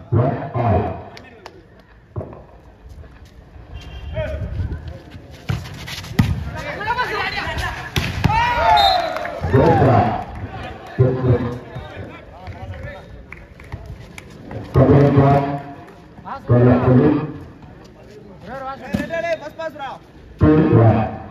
One all. Dosa. Tutup. Kemudian kalau kulit dua.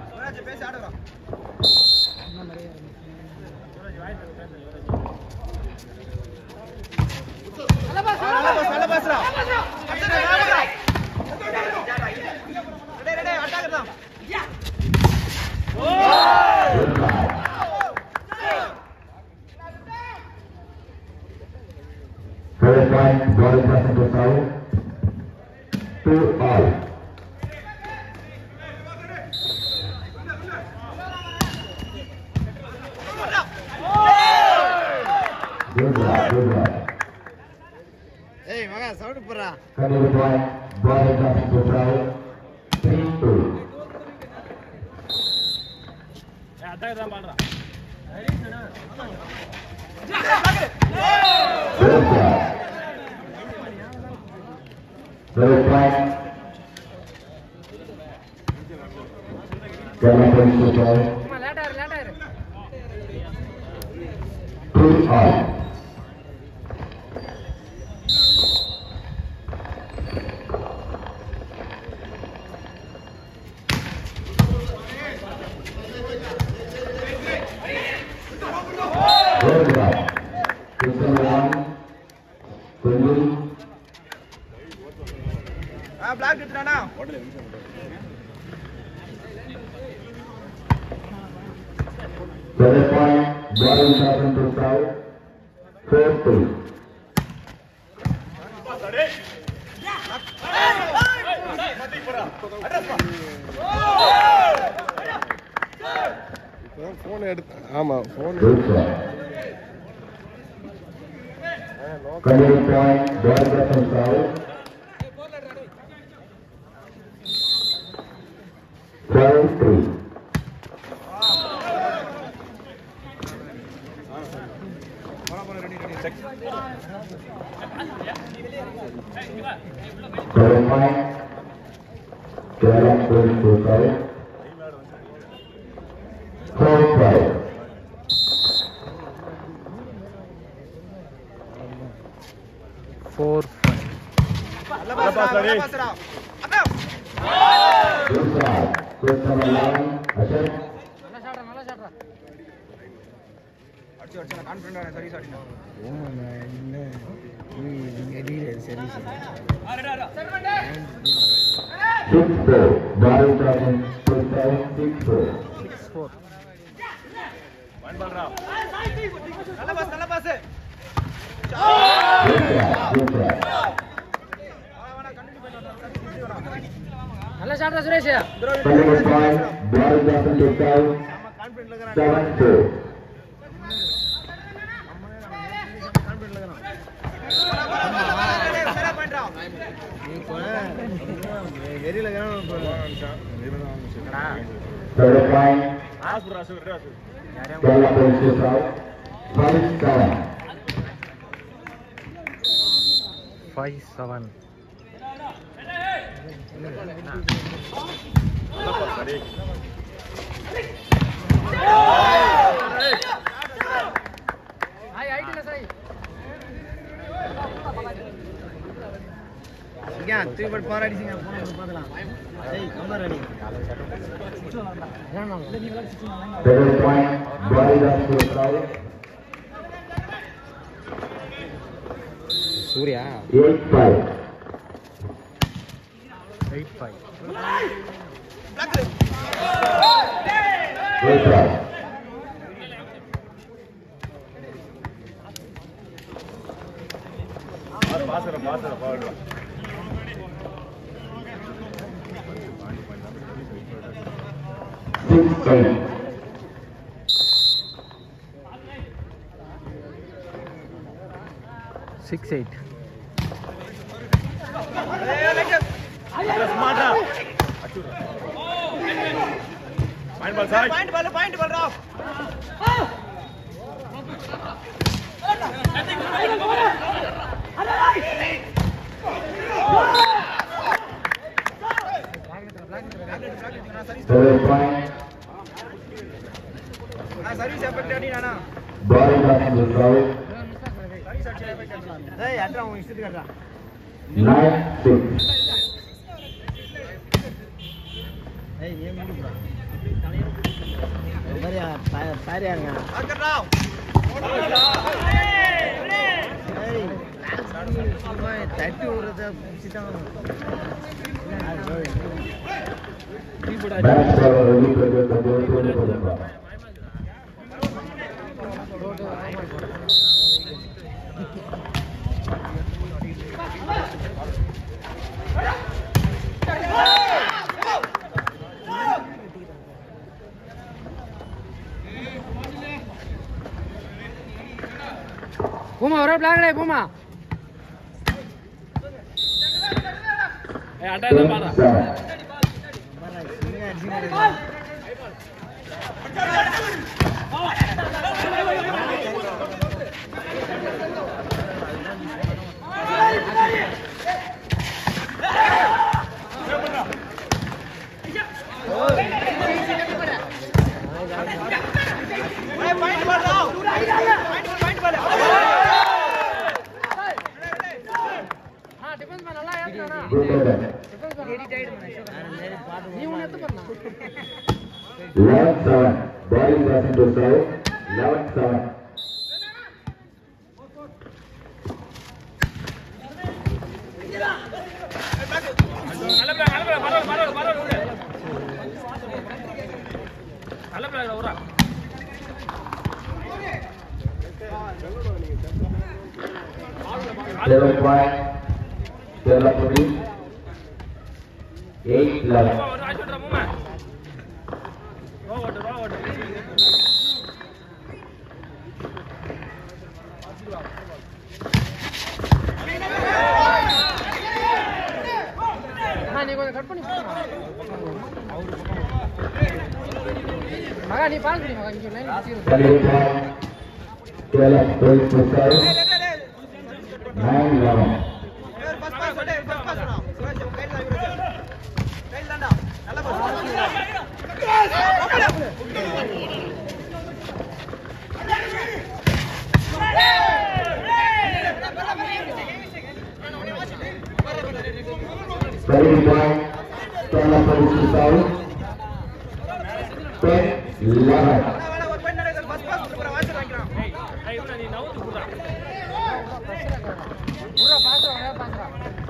First point, ball crossing to south. Two all. Good job, good job. ஏய் மகா sound போடுறா Second point, ball crossing to south. Three two. Good job. Third point. Kerala points to south. Two all. Good job. System one. Kunjul. Block எடுத்துறானா Third point, ball crossing to south. Four two. Phone எடுத்து ஆமா phone Good job. Kunjul point, ball crossing south. Twelve three. Third point, Kerala points to south. Four five. Four நல்ல பாஸ்ரா நல்ல பாஸ்ரா அண்ணா Good job. System eleven. Ashok. அடிச்சு அடிச்சு நான் கான்ஃபிடன்ட் ஆறேன் சரி sorry Six four. Ball crossing to south. Six four. நல்ல பாஸ் நல்ல pass Good job. Good job. நல்ல shot Suresh Second point, ball crossing to south. கான்ஃபிடன்ட்ல இருக்கறான் Seven four. மேல பண்றா வெறியில Third point, Kerala points to south. Five seven. Five seven ஹாய் ஐடில சாய் இங்க தூக்கி போட்டு போராடிச்சிங்க போன பாத்தலாம் ஏய் கம்பர் ready Third point, ball crossing to south. Surya Eight five. Eight five Good job. Six eight. Six eight point ball point ball ரா Service point. சர்வீஸ் எஃபெக்ட் அடினா Ball crossing to serve. ஏய் அட்ரா உன் இஷ்டத்துக்கு அட்ரா Nine six. ஏய் ஏன் முடிப்பா பாரியா பாரியா இருங்க அக்கறா ஏய் சும்மா தட்டி விடுறத பிடிச்சிட்டாங்க Match for Ravi Prakash Tandoor Tony Kodamba. பூமா ஒரு பிளாக் பூமா Ten seven. டிஃபென்ஸ் மேன் நல்லா ஏத்துறானா Good header. Defence man edit ஆயிடுச்சு நீ உன்ன எடுத்து பண்ணா Eleven seven. Ball is crossing to serve. Eleven seven. Seven point. Kerala Police. Eight eleven. அண்ணா நீ கொஞ்சம் கட் பண்ணி போடுமா மகா நீ பால் குடி மகா இங்க லைன் வச்சிரு Seven point. Kerala Police to serve. Nine eleven. First pass ஓடே ஃபர்ஸ்ட் பாஸ் பண்ணா சுரேஷ் கைல இவரு கைல தான்டா நல்ல pass Seven point. Kerala Police to serve. Ten eleven. வேணா ஒரு பாயிண்ட் நடக்குது ஃபர்ஸ்ட் பாஸ் கொடுக்குற வாட்ச் வாங்கிக்கலாம் புறா பாஸ் வரா பாஸ்ரா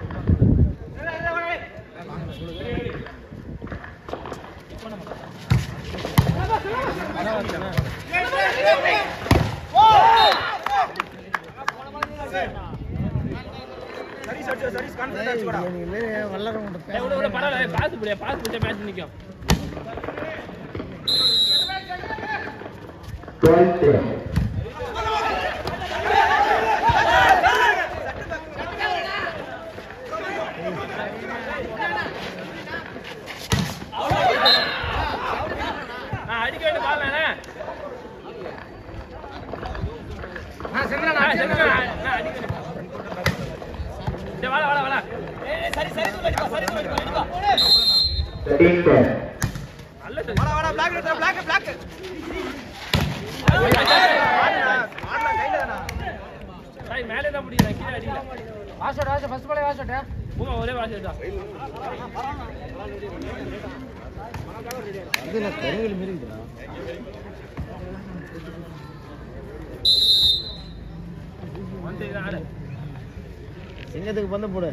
சர்வீஸ் அடிச்சு சர்வீஸ் கான்ஃபிடன்ஸ் அடிச்சுடா நீங்க வேற வல்லற Twelve ten. ஆ சென்றா சென்றா Thirteen ten. வாடா வாடா பிளாக் எடுத்து பிளாக் பிளாக் ஆடலாம் கைல தானா வாஷோட் வாஷ் ஃபர்ஸ்ட் பாலே வாஷோட் இது நான் கருங்கல் மீறி இருக்குடா சிங்கத்துக்கு பந்து போடு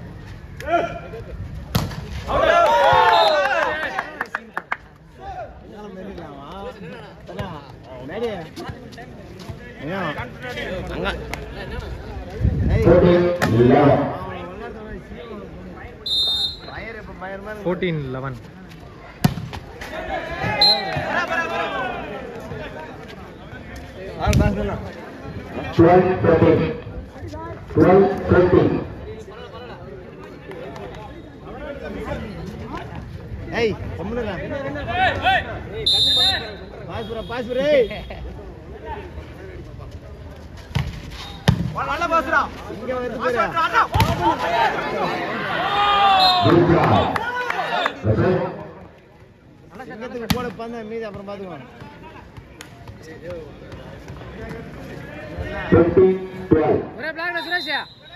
Fourteen eleven. Fourteen eleven Twelve thirteen. Twelve thirteen. ஏய் கம்முனுடா பாஸ் புரா பாஸ் புரே நல்ல பாஸ்டா இங்க வந்து போறா Good job. That's it. சிங்கத்துக்கு போட பண்ண மீதி அப்புறம் பார்த்துக்குவோம் fifteen, twelve. ஒரே பிளாக்ல சுரேஷ்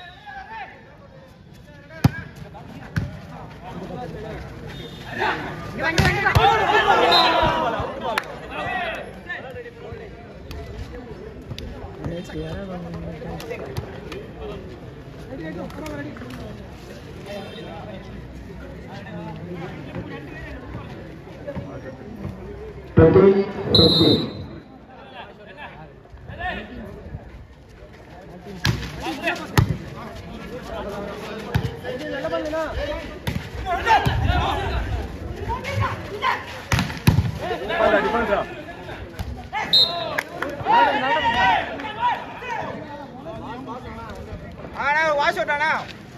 இங்க வா, இங்க வா, இங்க வா. Fifteen, fifteen. ஆனா வாஷ் அவுட்டானா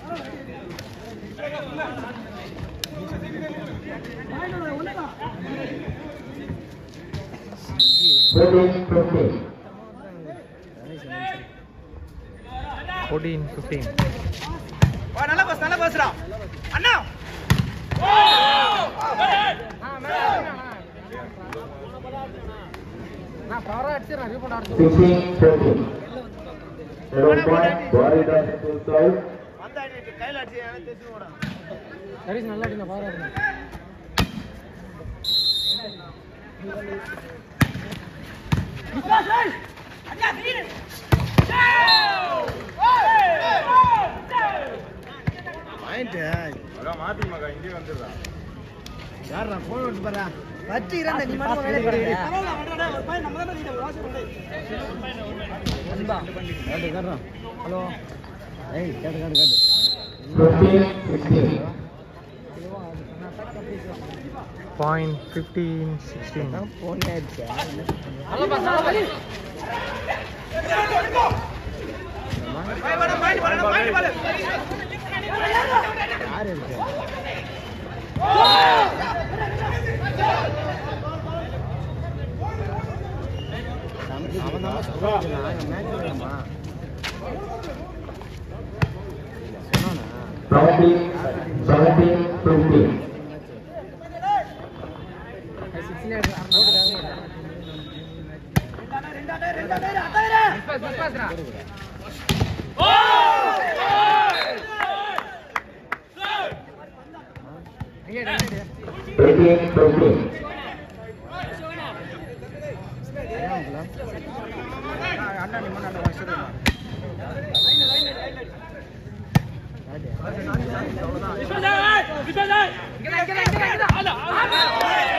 Fourteen, fifteen. ஃபோர்டீன் ஃபிஃப்டீன் வா நல்ல பாஸ் நல்ல பாஸ்டா அண்ணா ஆ, மேல அடிங்க, அண்ணா. நான் பவரா அடிச்சிடறேன் ரீபவுண்ட் அடிச்சு Sixteen, fourteen. Zero point, Warriors to serve. வந்த அடி கையில அடிச்சு எனக்கு தெரிஞ்சு போடா சர்வீஸ் நல்லா அடிங்க பவரா அடிங்க பாயிண்ட் யாரா போன் வந்து பாரா பத்து இரண்டு நீ மட்டும் வேலை பாருங்க ஹலோ ஏய் கேட்டு கேட்டு கேட்டு Fifteen, sixteen. Point fifteen sixteen போன் ஆயிடுச்சா நல்ல பாஸ் நல்ல பாஸ் யார் இருக்கு அவன் தான் சொல்லுவாங்க மேட்ச் இல்லைம்மா சொன்னானா Seventeen, seventeen, fifteen. சிக்ஸ்ல பாஸ் பாஸ் பாஸ்ரா அங்கே ரெண்டு Eighteen, fifteen. அண்ணா நிம்மன் அண்ணா வருஷம் இங்கதான் இங்கதான் இங்கதான் இங்கதான்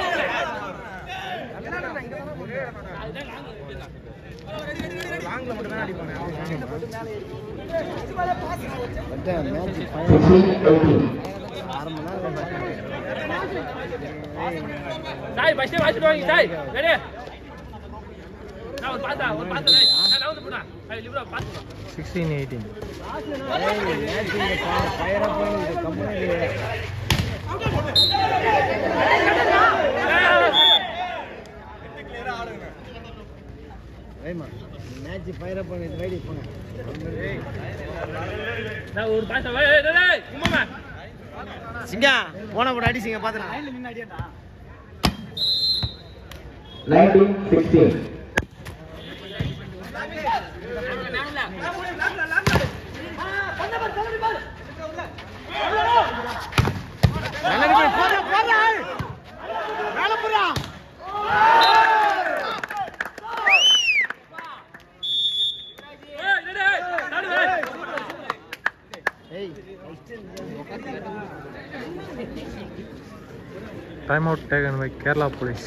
லாங்ல மட்டும் தான் அடிப்பானே Sixteen, eighteen. அரை மணி நேரம் சாய் ஃபர்ஸ்ட் வாசிட்டு வாங்க சாய் ரெடி நான் ஒரு பாத்தா ஒரு பாத்தா நான் வந்து போடா ஐ லிவரா பாத்து சிக்ஸ்டீன் எயிட்டீன் ஃபயரா போய் கம்பெனி வேமா மேட்ச் ஃபயரா போய் ரைடி போனேன் நான் ஒரு பாத்தா வே டேய் டேய் உம்மா சிங்கா போன கூட அடிச்சிங்க பாத்துறேன் Nineteen, sixteen. ஏய் டேய் டேய் நாடு வே ஏய் time out taken by Kerala police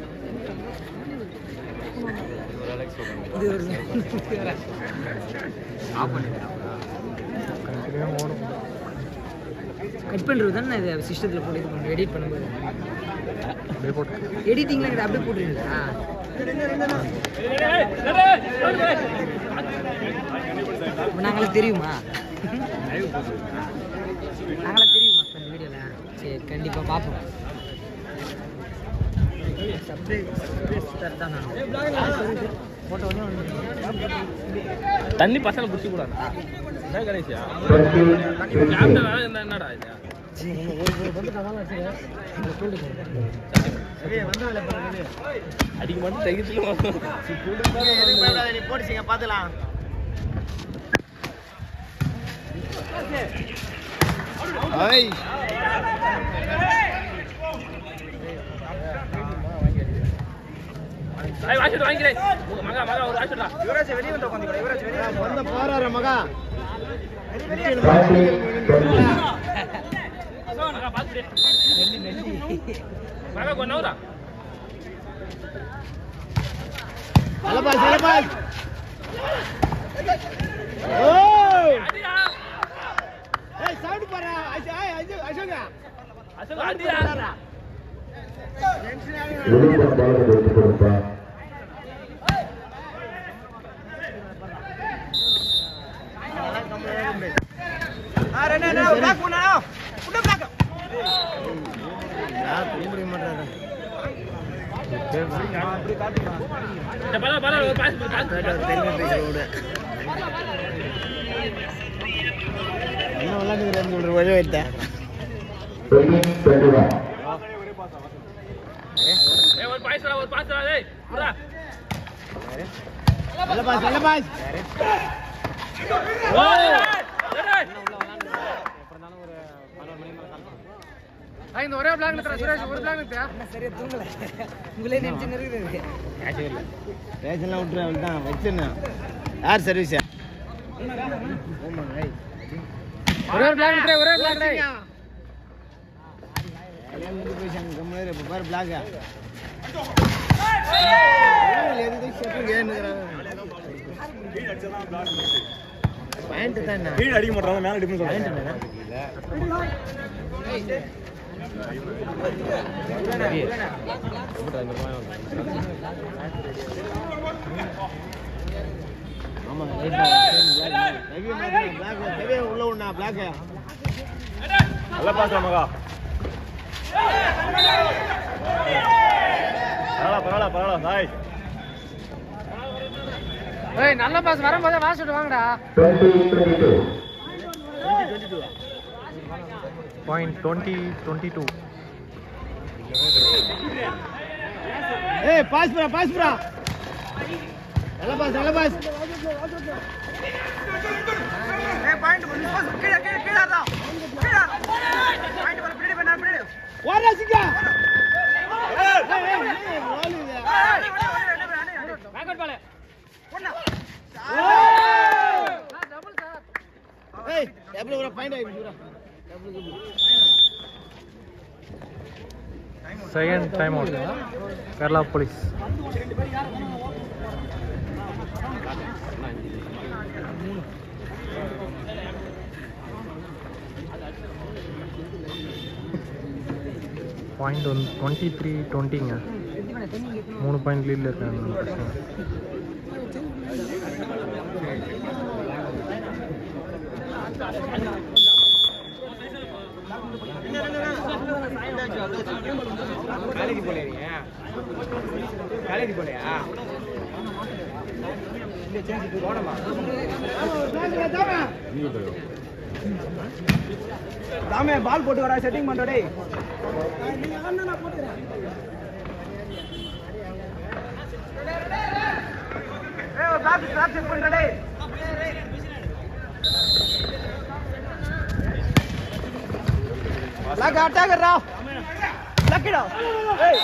continue ஓடும் கட் பண்றது தானே இது சிஸ்டத்தில் போட்டு இது பண்ணுறது எடிட் பண்ணும்போது அப்படியே போட்டு எடிட்டிங்லாம் கிடையாது அப்படியே போட்டுருங்களா டேய் டேய் நாடு வே இப்போ நாங்களுக்கு தெரியுமா நாங்களாம் தெரியுமா இந்த வீடியோவில் சரி கண்டிப்பாக பார்ப்போம் சப்ஸ்கிரைப் தான் நான் போட்ட உடனே வந்து தண்ணி பசங்க புடிச்சு கூடாதா என்ன கணேஷா Twenty, fifteen. என்னடா இது அடிக்க மட்டும் தைரியத்துல எதுக்கு பயப்படாத நீ போட்டுச்சிங்க பார்த்துலாம் ஐய் ஐய் வாஷிட்டு வாங்கிக்கிறேன் மகா மகா ஒரு வாஷிட்டா யுவராஜ் வெளியே வந்து உட்காந்து யுவராஜ் வெளியே வந்து போறாரு மகா வெளியே வெளியே மகா பாத்துடு மகா கொன்னவரா அலபாஸ் அலபாஸ் அடிடா ஏய் சவுண்ட் பாரு அசோகா அசோக் அடிடா வெளிப்புறம் பாலத்தை எடுத்து கொடுப்பா ஆ ரெண்டு ரெண்டு பிளாக் பண்ணா புட்ட பிளாக் இந்த பரவ பரவ ஒரு பாஸ் பாஸ் என்ன விளாண்டுக்கிறேன்னு சொல்ற வழி வைத்தேன் எயிட்டீன் டுவெண்ட்டி ஒன் ஏய் ஒரு பாஸ் ஒரு பாஸ் டேய் புடா அலபாஸ் அலபாஸ் ஓய் டேய் இந்த ஒரே பிளாக் நிறுத்துறா சுரேஷ் ஒரு பிளாக் நிறுத்தியா சரியா தூங்கல உங்களே நினைச்சு இருக்குது ரேஷன்லாம் விட்டுரு அவள் தான் வச்சிருந்தேன் யார் சர்வீஸ் ஒரே ஒரு பிளாக் நிறுத்துறா ஒரே ஒரு பிளாக் டேய் முடிஞ்சு போய் அங்கே கம்முனு இப்போ பாரு பிளாக் எதுக்கு செட்டு பாயிண்ட் தான் கீழே அடிக்க மாட்டாங்க மேல அடிப்போம் பாயிண்ட் ஆமா பிளாக் உள்ள ஒண்ணா பிளாக் நல்லா பாக்குற மகா பரவாயில்ல பரவாயில்ல பரவாயில்ல நாய் ஏய் நல்ல பாஸ் வரும்போதே வாசிட்டு வாங்கடா பாயிண்ட் டுவெண்ட்டி டுவெண்ட்டி டூ ஏய் பாஸ் புரா பாஸ் புரா நல்ல பாஸ் நல்ல பாஸ் ஏய் பாயிண்ட் பண்ணு பாஸ் கீழ கீழ கீழ தான் கீழ பாயிண்ட் பண்ணு பின்னாடி பண்ணு பின்னாடி ஓடா சிக்கா பேக்கட் பாலே ஏய் டபுள் ஒரு பாயிண்ட் ஆயிடுச்சு புரா second time out Kerala police point one twenty three டுவெண்ட்டிங்க மூணு பாயிண்ட் லீடில் இருக்காங்க நம்ம பசங்க காலேஜ் போலையா காலேஜ் போலையா போனமா தாமே பால் போட்டு வரா செட்டிங் பண்ற டேய் ஏய் ஒரு பிளாக் பிளாக் செக் பண்ற டேய் பிளாக் அட்டாக் ரா லக்கிடா ஏய்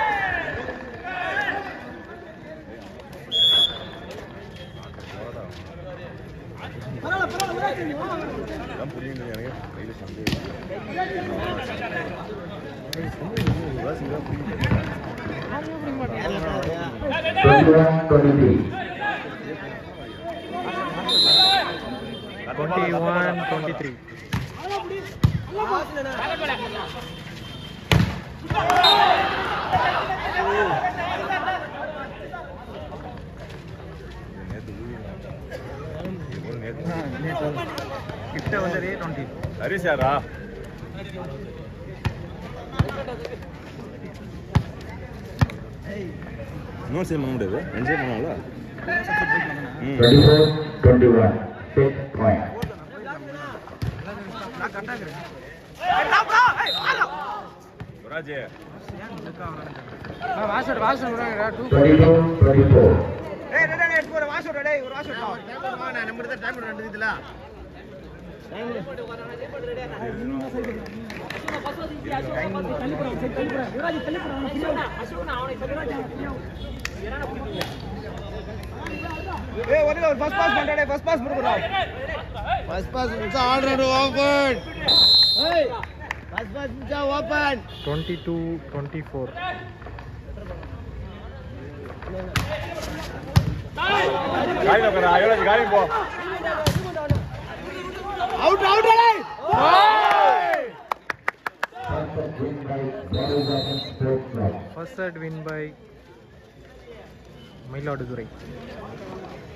எல்லாம் புரியுது எனக்கு கையில் சந்தேகம் டுவெண்ட்டி ஒன் டுவெண்ட்டி த்ரீ நேற்று கிட்ட வந்து 20 ஹரிஷ் யாரா இன்னும் சேம் பண்ண முடியாது ரெண்டு சேம் பண்ணுவாங்களா ம் 24 21 6 point நான் கரெக்டா இருக்கேன் ராஜே வாசர் வாசர் விடுறாங்கடா டூ 22 24 டேய் டேய் டேய் எடுத்து ஒரு வாஷ் விடு டேய் ஒரு வாஷ் விடு வாங்க நம்ம கிட்ட டைம் ரெண்டு இதுல ஏய் ஒரே ஒரு ஃபர்ஸ்ட் பாஸ் பண்றடே ஃபர்ஸ்ட் பாஸ் கொடுக்குறோம் ஃபர்ஸ்ட் பாஸ் முடிச்சா ஆல்ரெடி ஓபன் ஏய் ஃபர்ஸ்ட் பாஸ் முடிச்சா open twenty two twenty four காலையில் உட்கார ஐயோட காலையும் போ அவுட் அவுட் டேய் First win by Bharatanagar Sports Club. First set win by Mayiladuthurai